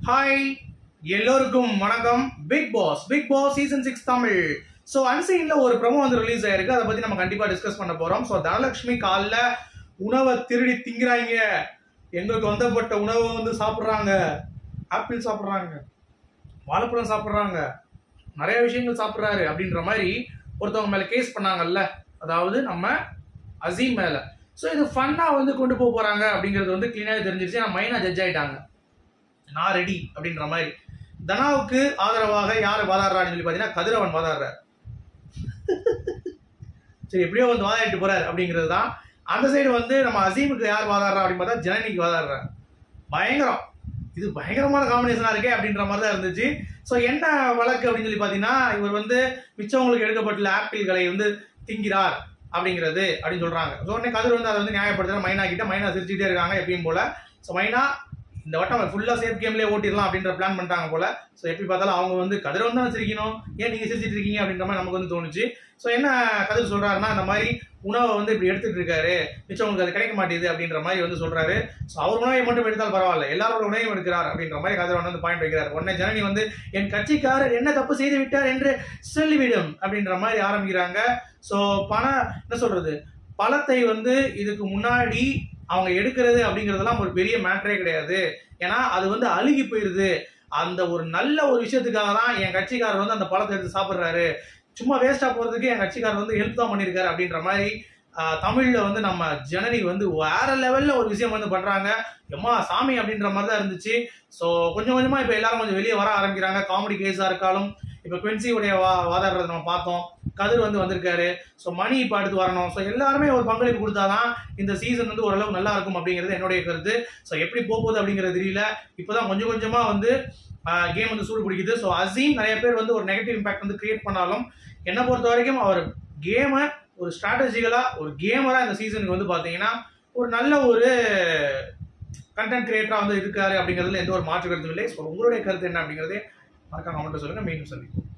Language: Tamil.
ஹாய் எல்லோருக்கும் வணக்கம் Bigg Boss Bigg Boss season six Tamil so அன்சீன்ல ஒரு ப்ரோமோ வந்து ரிலீஸ் ஆயிருக்கு அதை பத்தி நம்ம கண்டிப்பா டிஸ்கஸ் பண்ண போறோம் ஸோ தனலட்சுமி காலைல உணவை திருடி திங்கிறாங்க எங்களுக்கு வந்தப்பட்ட உணவை வந்து சாப்பிட்றாங்க ஆப்பிள் சாப்பிட்றாங்க வாழைப்பழம் சாப்பிட்றாங்க நிறைய விஷயங்கள் சாப்பிட்றாரு அப்படின்ற மாதிரி ஒருத்தவங்க மேல கேஸ் பண்ணாங்கல்ல அதாவது நம்ம அசீம் மேல ஸோ இது ஃபன்னா வந்து கொண்டு போக போறாங்க அப்படிங்கிறது வந்து கிளீனாக தெரிஞ்சிருச்சு நான் மைனா ஜட்ஜ் ஆயிட்டாங்க நான் ரெடி அப்படின்ற மாதிரி தனாவுக்கு ஆதரவாக யார் வாதாடுறான்னு சொல்லி பார்த்தீங்கன்னா கதிரவன் வாதாடுறார் சரி எப்படியோ வந்து வாதாடிட்டு போறாரு அப்படிங்கிறது தான் அந்த சைடு வந்து நம்ம அசீமுக்கு யார் வாதாடுறா அப்படின்னு பார்த்தா ஜனனிக்கு வாதாடுறார் பயங்கரம் இது பயங்கரமான காம்பினேஷனா இருக்கே அப்படின்ற மாதிரி தான் இருந்துச்சு ஸோ என்ன வழக்கு அப்படின்னு சொல்லி பார்த்தீங்கன்னா இவர் வந்து மிச்சவங்களுக்கு எடுக்கப்பட்டுள்ள ஆப்பிள்களை வந்து திங்கிறார் அப்படிங்கிறது அப்படின்னு சொல்றாங்க ஸோ உடனே கதிர் வந்து அதை வந்து நியாயப்படுத்துற மைனா கிட்ட மைனா சிரிச்சுட்டே இருக்காங்க எப்பயும் போல ஸோ மைனா இந்த வட்டம் ஃபுல்லாக சேஃப் கேம்லேயே ஓட்டிடலாம் அப்படின்ற பிளான் பண்ணிட்டாங்க போல ஸோ எப்படி பார்த்தாலும் அவங்க வந்து கதிர் வந்து தான் சிரிக்கணும் ஏன் நீங்கள் சிரிச்சிட்டு இருக்கீங்க அப்படின்ற மாதிரி நமக்கு வந்து தோணுச்சு ஸோ என்ன கதிர் சொல்றாருன்னா இந்த மாதிரி உணவை வந்து இப்படி எடுத்துட்டு இருக்காரு மிச்சவங்களுக்கு அது கிடைக்க மாட்டேங்குது அப்படின்ற மாதிரி வந்து சொல்றாரு ஸோ அவர் உணவை மட்டும் எடுத்தால் பரவாயில்ல எல்லாரோட உணவையும் எடுக்கிறார் அப்படின்ற மாதிரி கதிர் வந்து பாயிண்ட் வைக்கிறார் உடனே ஜனனி வந்து என் கட்சிக்காரர் என்ன தப்பு செய்து விட்டார் என்று சொல்லிவிடும் அப்படின்ற மாதிரி ஆரம்பிக்கிறாங்க ஸோ பண என்ன சொல்றது பழத்தை வந்து இதுக்கு முன்னாடி அவங்க எடுக்கிறது அப்படிங்கிறதெல்லாம் ஒரு பெரிய மேட்டரே கிடையாது ஏன்னா அது வந்து அழுகி போயிருது அந்த ஒரு நல்ல ஒரு விஷயத்துக்காக தான் என் கட்சிக்காரர் வந்து அந்த பழத்தை எடுத்து சாப்பிட்றாரு சும்மா வேஸ்டா போறதுக்கு என் கட்சிக்காரர் வந்து ஹெல்ப் தான் பண்ணியிருக்காரு அப்படின்ற மாதிரி ஆஹ், தமிழ்ல வந்து நம்ம ஜனனி வந்து வேற லெவல்ல ஒரு விஷயம் வந்து பண்றாங்க எம்மா சாமி அப்படின்ற மாதிரி தான் இருந்துச்சு ஸோ கொஞ்சம் கொஞ்சமா இப்போ எல்லாரும் கொஞ்சம் வெளியே வர ஆரம்பிக்கிறாங்க காமெடி கேஸா இருக்காலும் இப்போ குவென்சியுடைய வா வாதாடுறதை நம்ம பார்த்தோம் கதிர் வந்து வந்திருக்காரு ஸோ மணி இப்போ அடுத்து வரணும் ஸோ எல்லாருமே ஒரு பங்களிப்பு கொடுத்தாதான் இந்த சீசன் வந்து ஓரளவு நல்லா இருக்கும் அப்படிங்கிறது என்னுடைய கருத்து ஸோ எப்படி போக போகுது அப்படிங்கிறது தெரியல இப்போதான் கொஞ்சம் கொஞ்சமா வந்து கேம் வந்து சூடு பிடிக்குது ஸோ அசீம் நிறைய பேர் வந்து ஒரு நெகட்டிவ் இம்பாக்ட் வந்து கிரியேட் பண்ணாலும் என்னை பொறுத்த வரைக்கும் அவர் கேமை ஒரு ஸ்ட்ராட்டஜிக்கலா ஒரு கேமரா இந்த சீசனுக்கு வந்து பார்த்தீங்கன்னா ஒரு நல்ல ஒரு கண்டென்ட் கிரியேட்டரா வந்து இருக்காரு அப்படிங்கிறதுல எந்த ஒரு மாற்று கருத்தும் இல்லை ஸோ உங்களுடைய கருத்து என்ன அப்படிங்கிறதே மறக்காம கமெண்ட்ல சொல்லுங்க மீண்டும் சந்திப்போம்